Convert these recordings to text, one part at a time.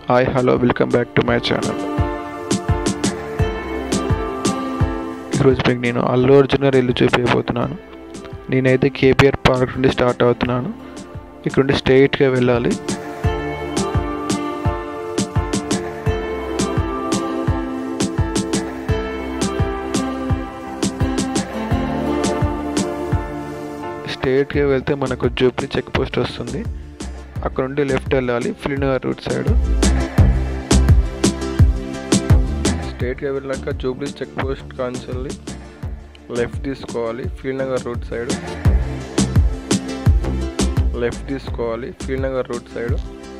hi hello welcome back to my channel ఈరోజు మీకు నేను అల్లు అర్జున్ గారి ఇల్లు చూపించబోతున్నాను నేనైతే కేపీఆర్ పార్క్ నుండి స్టార్ట్ అవుతున్నాను ఇక్కడ నుండి స్ట్రైట్గా వెళ్ళాలి స్ట్రైట్గా వెళ్తే మనకు జూబ్లీ చెక్ పోస్ట్ వస్తుంది అక్కడ నుండి లెఫ్ట్ వెళ్ళాలి ఫిలినగర్ రూట్ సైడ్ స్ట్రైట్గా వెళ్ళాక జూబ్లీ చెక్ పోస్ట్ కాన్సల్ని లెఫ్ట్ తీసుకోవాలి ఫిలినగర్ రూట్ సైడ్ లెఫ్ట్ తీసుకోవాలి ఫిలినగర్ రూట్ సైడ్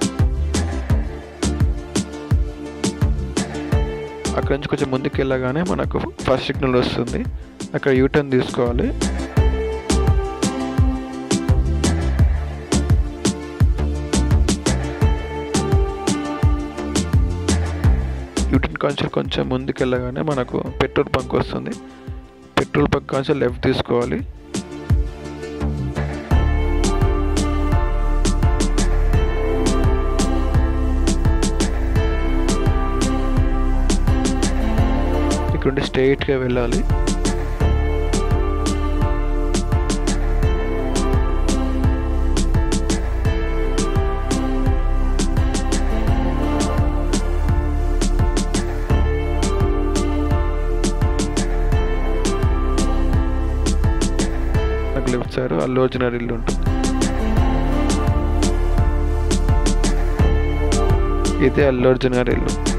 అక్కడ నుంచి కొంచెం ముందుకు వెళ్ళగానే మనకు ఫస్ట్ సిగ్నల్ వస్తుంది అక్కడ యూటర్న్ తీసుకోవాలి యూటర్న్ కాన్సల్ కొంచెం ముందుకు వెళ్ళగానే మనకు పెట్రోల్ బంక్ వస్తుంది పెట్రోల్ బంక్ కాన్సల్ లెఫ్ట్ తీసుకోవాలి ఇక్కడ నుండి స్ట్రైట్గా వెళ్ళాలి నాకు లెఫ్ట్ సైడ్ అల్లు అర్జున్ గారి ఇల్లు ఉంటుంది ఇదే అల్లు అర్జున్ గారి ఇల్లు